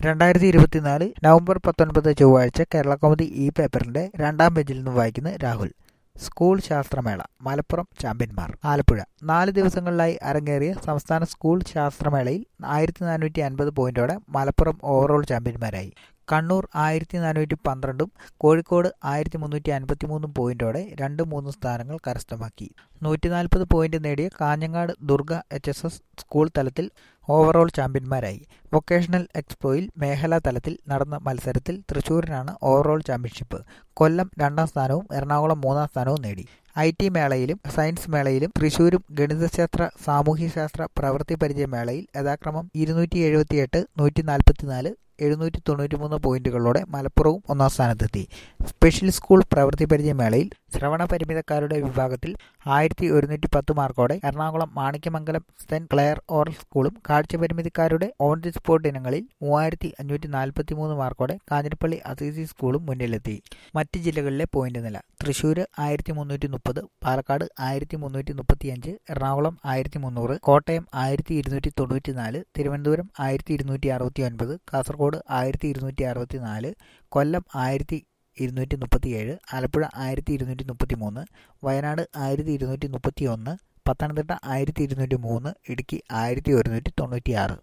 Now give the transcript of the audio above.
രണ്ടായിരത്തി ഇരുപത്തിനാല് നവംബർ പത്തൊൻപത് ചൊവ്വാഴ്ച കേരള കൗമുദി ഈ പേപ്പറിന്റെ രണ്ടാം പേജിൽ നിന്ന് വായിക്കുന്ന രാഹുൽ സ്കൂൾ ശാസ്ത്രമേള മലപ്പുറം ചാമ്പ്യന്മാർ ആലപ്പുഴ നാല് ദിവസങ്ങളിലായി അരങ്ങേറിയ സംസ്ഥാന സ്കൂൾ ശാസ്ത്രമേളയിൽ ആയിരത്തി നാനൂറ്റി അൻപത് പോയിന്റോടെ മലപ്പുറം ഓവറോൾ ചാമ്പ്യന്മാരായി കണ്ണൂർ ആയിരത്തി നാനൂറ്റി പന്ത്രണ്ടും കോഴിക്കോട് ആയിരത്തി മുന്നൂറ്റി അൻപത്തി മൂന്നും പോയിന്റോടെ രണ്ട് മൂന്ന് സ്ഥാനങ്ങൾ കരസ്ഥമാക്കി നൂറ്റി നാൽപ്പത് പോയിന്റ് നേടിയ Kanhangad Durga H S S school തലത്തിൽ ഓവറോൾ ചാമ്പ്യന്മാരായി വൊക്കേഷണൽ എക്സ്പോയിൽ മേഖലാ തലത്തിൽ നടന്ന മത്സരത്തിൽ തൃശൂരിനാണ് ഓവറോൾ ചാമ്പ്യൻഷിപ്പ് കൊല്ലം രണ്ടാം സ്ഥാനവും എറണാകുളം മൂന്നാം സ്ഥാനവും നേടി ഐ ടി മേളയിലും സയൻസ് മേളയിലും തൃശൂരും ഗണിതശാസ്ത്ര സാമൂഹ്യശാസ്ത്ര പ്രവൃത്തി പരിചയ മേളയിൽ യഥാക്രമം ഇരുന്നൂറ്റി എഴുപത്തിയെട്ട് നൂറ്റി നാൽപ്പത്തിനാല് എഴുന്നൂറ്റി തൊണ്ണൂറ്റി മൂന്ന് പോയിന്റുകളോടെ മലപ്പുറവും ഒന്നാം സ്ഥാനത്തെത്തി സ്പെഷ്യൽ സ്കൂൾ പ്രവൃത്തി പരിചയ മേളയിൽ ശ്രവണ പരിമിതക്കാരുടെ വിഭാഗത്തിൽ ആയിരത്തി ഒരുന്നൂറ്റി പത്ത് മാർക്കോടെ Ernakulam Manikyamangalam saint Clare oral സ്കൂളും കാഴ്ച പരിമിതിക്കാരുടെ ഓൺ ദി സ്പോട്ട് ഇനങ്ങളിൽ മൂവായിരത്തി അഞ്ഞൂറ്റി നാൽപ്പത്തി മൂന്ന് മാർക്കോടെ കാഞ്ഞിരപ്പള്ളി അസീസി സ്കൂളും മുന്നിലെത്തി മറ്റ് ജില്ലകളിലെ പോയിന്റ് നില തൃശൂർ ആയിരത്തി മുന്നൂറ്റി മുപ്പത് പാലക്കാട് ആയിരത്തി മുന്നൂറ്റി മുപ്പത്തിയഞ്ച് എറണാകുളം ആയിരത്തി മുന്നൂറ് കോട്ടയം ആയിരത്തി ഇരുന്നൂറ്റി തൊണ്ണൂറ്റി നാല് തിരുവനന്തപുരം ആയിരത്തി ഇരുന്നൂറ്റി അറുപത്തി ഒൻപത് കാസർഗോഡ് ആയിരത്തി ഇരുന്നൂറ്റി അറുപത്തി നാല് കൊല്ലം ആയിരത്തി ഇരുന്നൂറ്റി മുപ്പത്തിയേഴ് ആലപ്പുഴ ആയിരത്തി ഇരുന്നൂറ്റി മുപ്പത്തി മൂന്ന് വയനാട് ആയിരത്തി ഇരുന്നൂറ്റി മുപ്പത്തി ഒന്ന് പത്തനംതിട്ട ആയിരത്തി ഇരുന്നൂറ്റി മൂന്ന് ഇടുക്കി ആയിരത്തി ഒരുന്നൂറ്റി തൊണ്ണൂറ്റി ആറ്